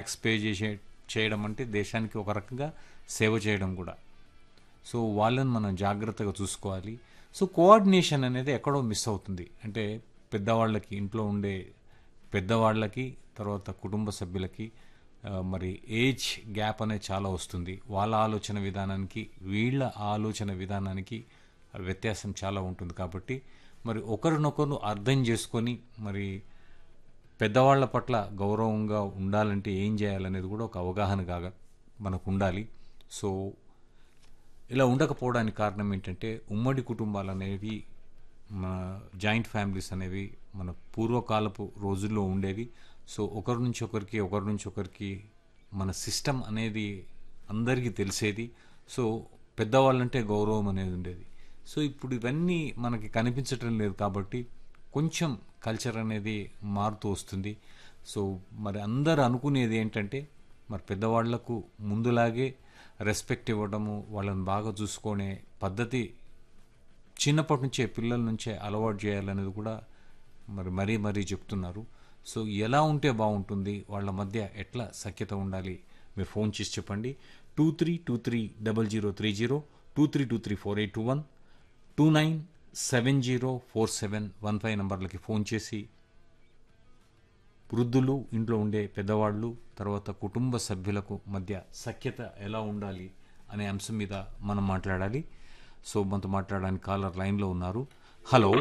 Tax pay చేసే చేయడం అంటే దేశానికి ఒక రకంగా సేవ చేయడం కూడా సో వాళ్ళని మనం జాగ్రత్తగా చూసుకోవాలి సో కోఆర్డినేషన్ అనేది ఎక్కడో మిస్ అవుతుంది అంటే పెద్దవాళ్ళకి ఇంట్లో ఉండే పెద్దవాళ్ళకి తర్వాత కుటుంబ సభ్యులకి ఆ, మరి ఏజ్ గ్యాప్ అనేది చాలా వస్తుంది వాళ్ళ ఆలోచన విధానానికి వీళ్ళ ఆలోచన విధానానికి వ్యత్యాసం చాలా ఉంటుంది కాబట్టి మరి ఒకరినొకరు అర్థం చేసుకొని మరి పెద్దవాళ్ళ పట్ల గౌరవంగా ఉండాలంటే ఏం చేయాలనేది కూడా ఒక అవగాహన కాగా మనకు ఉండాలి సో ఇలా ఉండకపోవడానికి కారణం ఏంటంటే ఉమ్మడి కుటుంబాలు అనేవి మన జాయింట్ ఫ్యామిలీస్ అనేవి మన పూర్వకాలపు రోజుల్లో ఉండేవి సో ఒకరి నుంచి ఒకరికి ఒకరి నుంచి ఒకరికి మన సిస్టమ్ అనేది అందరికీ తెలిసేది సో పెద్దవాళ్ళంటే గౌరవం అనేది ఉండేది సో ఇప్పుడు ఇవన్నీ మనకి కనిపించటం లేదు కాబట్టి కొంచెం కల్చర్ అనేది మారుతూ వస్తుంది సో మరి అందరు అనుకునేది ఏంటంటే మరి పెద్దవాళ్లకు ముందులాగే రెస్పెక్ట్ ఇవ్వడము వాళ్ళని బాగా చూసుకునే పద్ధతి చిన్నప్పటి నుంచే పిల్లల నుంచే అలవాటు చేయాలనేది కూడా మరి మరీ మరీ చెప్తున్నారు సో ఎలా ఉంటే బాగుంటుంది వాళ్ళ మధ్య ఎట్లా సఖ్యత ఉండాలి మీరు ఫోన్ చేసి చెప్పండి two three two three double zero three zero two three two three four eight two one two nine seven zero four seven one five నెంబర్లకి ఫోన్ చేసి వృద్ధులు ఇంట్లో ఉండే పెద్దవాళ్ళు తర్వాత కుటుంబ సభ్యులకు మధ్య సఖ్యత ఎలా ఉండాలి అనే అంశం మీద మనం మాట్లాడాలి సో మనతో మాట్లాడడానికి కాలర్ లైన్లో ఉన్నారు hello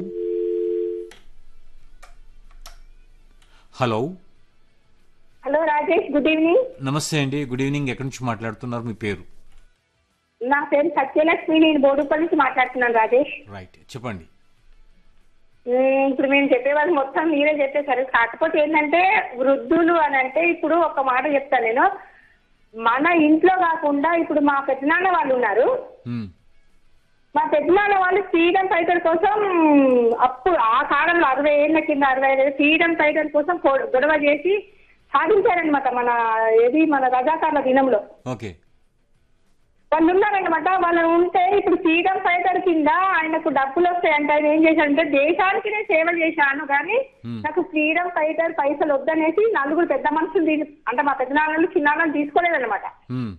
hello hello Rajesh good evening నమస్తే అండి గుడ్ ఈవినింగ్ ఎక్కడి నుంచి మాట్లాడుతున్నారు మీ పేరు నా పేరు సత్యలక్ష్మి నేను బోడుపల్లి నుంచి మాట్లాడుతున్నాను రాజేష్ రైట్ చెప్పండి ఉమ్, ఇప్పుడు మేము చెప్పేవాళ్ళు మొత్తం మీరే చెప్పేశారు కాకపోతే ఏంటంటే వృద్ధులు అని అంటే ఇప్పుడు ఒక మాట చెప్తాను నేను మన ఇంట్లో కాకుండా ఇప్పుడు మా పెద్దనాన్న వాళ్ళు ఉన్నారు హ్మ్, మా పెద్దనాన్న వాళ్ళు ఫ్రీడమ్ ఫైటర్ కోసం అప్పుడు ఆ కాలంలో అరవై ఏళ్ళ కింద అరవై ఐదు ఫ్రీడమ్ ఫైటర్ కోసం గొ- గొడవ చేసి సాధించారనమాట మన ఏది మన రజాకార్ల దినంలో ఓకే వాళ్ళు ఉన్నారనమాట వాళ్ళు ఉంటే ఇప్పుడు ఫ్రీడమ్ ఫైటర్ కింద ఆయనకు డబ్బులు వస్తాయంటే ఆయన ఏం చేశాడంటే దేశానికి నేను సేవ చేశాను కానీ Hmm. నాకు ఫ్రీడమ్ ఫైటర్ పైసలు వద్దనేసి నలుగురు పెద్ద మనుషులు తీసు అంటే మా పెద్దనాన్నలు చిన్నాన్నలు తీసుకోలేదన్నమాట హ్మ్.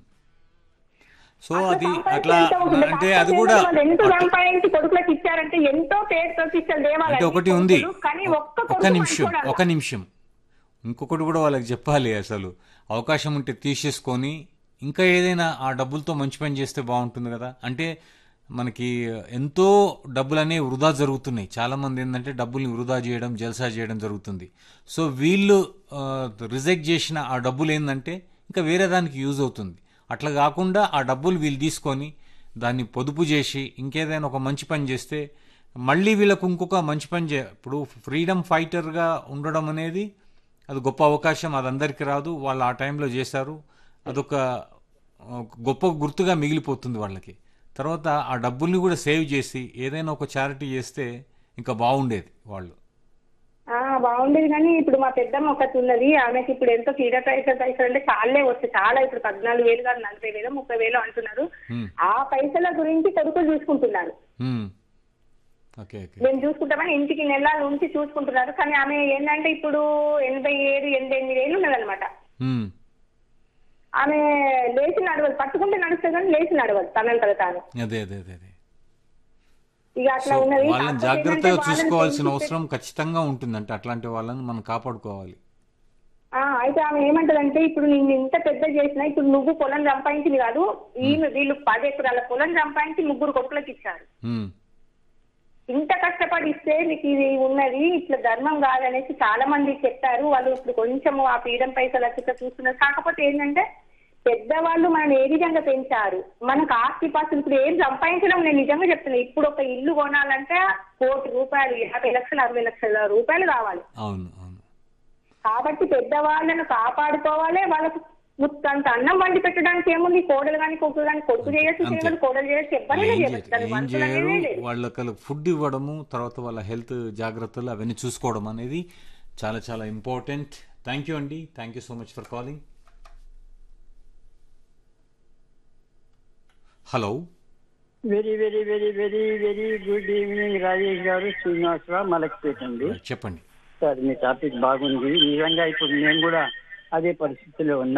సో అట్లా అది సంపాదించి అట్లా ఎంత ఉంటుంది? అంటే అది కాకపోతే కూడా వాళ్ళు ఎంత అట్లా- సంపాదించి కొడుకులకు ఇచ్చారంటే ఎంతో పేరు ప్రతిష్టలు దేవాలి అంటే ఒకటి ఉంది కానీ ఒక్క ఒక కొడుకు నిమిషం మంచోడు ఒక నిమిషం ఇంకొకటి కూడా వాళ్ళకి చెప్పాలి అసలు అవకాశం ఉంటే తీసేసుకొని ఇంకా ఏదైనా ఆ డబ్బులతో మంచి పని చేస్తే బాగుంటుంది కదా అంటే మనకి ఎంతో డబ్బులు అనేవి వృధా జరుగుతున్నాయి చాలా మంది ఏంటంటే డబ్బుల్ని వృధా చేయడం జల్సా చేయడం జరుగుతుంది సో వీళ్ళు రిజెక్ట్ చేసిన ఆ డబ్బులు ఏంటంటే ఇంకా వేరే దానికి యూజ్ అవుతుంది అట్లా కాకుండా ఆ డబ్బులు వీళ్ళు తీసుకొని దాన్ని పొదుపు చేసి ఇంకేదైనా ఒక మంచి పని చేస్తే మళ్ళీ వీళ్ళకు ఇంకొక మంచి పని చే ఇప్పుడు ఫ్రీడమ్ ఫైటర్గా ఉండడం అనేది అది గొప్ప అవకాశం అది అందరికీ రాదు వాళ్ళు ఆ టైంలో చేశారు అదొక ఆ, గొప్ప గుర్తుగా మిగిలిపోతుంది వాళ్ళకి తర్వాత ఆ డబ్బుల్ని కూడా సేవ్ చేసి ఏదైనా ఒక చారిటీ చేస్తే ఇంకా బాగుండేది వాళ్ళు ఆ బాగుండేది కానీ ఇప్పుడు మా పెద్దమ్మ ఒకటి ఉన్నది ఆమెకి ఇప్పుడు ఎంతో ఫ్రీడమ్ ఫైటర్ పైసలు అంటే చాలే వస్తాయి చాలా ఇప్పుడు పద్నాలుగు వేలు కాదు నలభై వేలు ముప్పై వేలు అంటున్నారు హ్మ్. ఆ పైసల గురించి కొడుకులు చూసుకుంటున్నారు హ్మ్. ఓకే ఓకే మేము చూసుకుంటామని ఇంటికి నెలల నుంచి చూసుకుంటున్నారు కానీ ఆమె ఏంటంటే ఇప్పుడు ఎనభై ఏడు ఎనభై ఎనిమిది ఏళ్ళు ఉన్నదన్నమాట హ్మ్. ఆమె లేచి నడవదు పట్టుకుంటే నడుస్తుంది కానీ లేచి నడవదు తనంతట తాను అదే అదే అదే అదే ఇక అట్లా సో ఉన్నది వాళ్ళని కాకపోతే జాగ్రత్తగా ఏంటంటే వాళ్ళని చూసుకోవాల్సిన పెంచి అవసరం ఖచ్చితంగా ఉంటుందంటే అట్లాంటి వాళ్ళని మనం కాపాడుకోవాలి ఆ, అయితే ఆమె ఏమంటదంటే ఇప్పుడు నేను ఇంత పెద్ద చేసినా ఇప్పుడు నువ్వు పొలం సంపాదించింది కాదు ఈమె వీళ్ళు పది ఎకరాల పొలం సంపాదించి ముగ్గురు కొడుకులకు ఇచ్చారు హ్మ్. ఇంత కష్టపడి ఇస్తే నీకు ఇది ఉన్నది ఇట్లా ధర్మం కాదనేసి చాలా మంది చెప్పారు వాళ్ళు ఇప్పుడు కొంచెం ఆ పీడం పైసలు అట్లా చూస్తున్నారు కాకపోతే ఏంటంటే పెద్దవాళ్ళు మనం ఏ విధంగా పెంచారు మనకు ఆస్తి పాస్తులు ఇప్పుడు ఏం సంపాదించడం నేను నిజంగా చెప్తున్నా ఇప్పుడు ఒక ఇల్లు కొనాలంటే కోటి రూపాయలు యాభై లక్షలు అరవై లక్షల రూపాయలు కావాలి అవును అవును కాబట్టి పెద్దవాళ్ళను కాపాడుకోవాలి వాళ్ళకు ముత్తంత అన్నం వండి పెట్టడానికి ఏముంది కోడలు కానీ కొడుకు కానీ కొడుకు చేయొచ్చు అంతే. చేయగలరు కోడలు చేయొచ్చు ఎవరైనా ఏం చేయొచ్చు చేయరు దానికి ఏం మనుషులు చేయరు అనేదే లేదు వాళ్ళకి ఫుడ్ ఇవ్వడము తర్వాత వాళ్ళ హెల్త్ జాగ్రత్తలు అవన్నీ చూసుకోవడం అనేది చాలా చాలా ఇంపార్టెంట్ థ్యాంక్ యూ అండి thank you so much for calling hello very very very very very good evening Rajesh గారు శ్రీనివాసరావు మలక్పేట అండి చెప్పండి సార్ మీ టాపిక్ బాగుంది నిజంగా ఇప్పుడు నేను కూడా అదే పరిస్థితిలో ఉన్నా